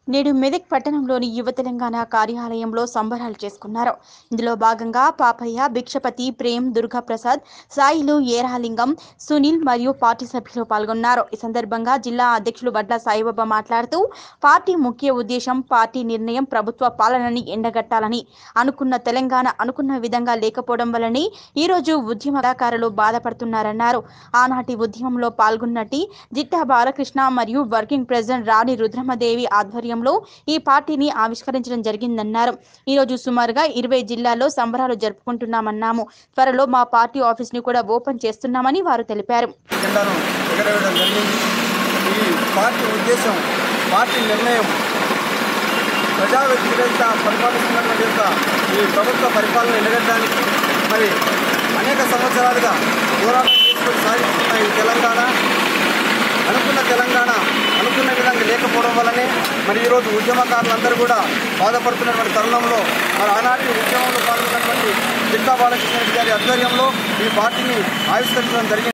నేడు మెదక్ పట్టణంలోని యువ తెలంగాణ కార్యాలయంలో సంబరాలు చేసుకున్నారు ఇందులో భాగంగా పాపయ్య భిక్షపతి ప్రేమ్ దుర్గాప్రసాద్ సాయిలు ఏరాలింగం సునీల్ మరియు పార్టీ సభ్యులు పాల్గొన్నారు ఈ సందర్భంగా జిల్లా అధ్యక్షులు వడ్ల సాయిబాబా మాట్లాడుతూ పార్టీ ముఖ్య ఉద్దేశం పార్టీ నిర్ణయం ప్రభుత్వ పాలనని ఎండగట్టాలని అనుకున్న తెలంగాణ అనుకున్న విధంగా లేకపోవడం వల్లనే ఈ రోజు ఉద్యమ కళాకారులు బాధపడుతున్నారన్నారు ఆనాటి ఉద్యమంలో పాల్గొన్నట్టి జిట్టా బాలకృష్ణ మరియు వర్కింగ్ ప్రెసిడెంట్ రాణి రుద్రమదేవి ఆధ్వర్యంలో ఈ పార్టీని ఆవిష్కరించడం జరిగిందన్నారు ఈరోజు సుమారుగా ఇరవై జిల్లాల్లో సంబరాలు జరుపుకుంటున్నామన్నాము త్వరలో మా పార్టీ ఆఫీస్ ని కూడా ఓపెన్ చేస్తున్నామని వారు తెలిపారు జెండాను ఎగరవేయడం జరిగింది ఈ పార్టీ ఉద్దేశం పార్టీ నిర్ణయం ప్రజా వ్యతిరేక పరిపాలిస్తున్నటువంటి యొక్క ఈ ప్రభుత్వ పరిపాలన నిలబెట్టడానికి మరి అనేక సంవత్సరాలుగా పోరాటం చేసుకొని సాగిస్తున్న ఈ తెలంగాణ అనుకున్న తెలంగాణ అనుకున్న విధంగా లేకపోవడం వల్లనే మరి ఈరోజు ఉద్యమకారులందరూ కూడా బాధపడుతున్నటువంటి తరుణంలో మరి ఆనాటి ఉద్యమంలో పాల్గొన్నటువంటి జిల్లా బాలకృష్ణ రెడ్డి గారి ఆధ్వర్యంలో ఈ పార్టీని ఆవిష్కరించడం జరిగింది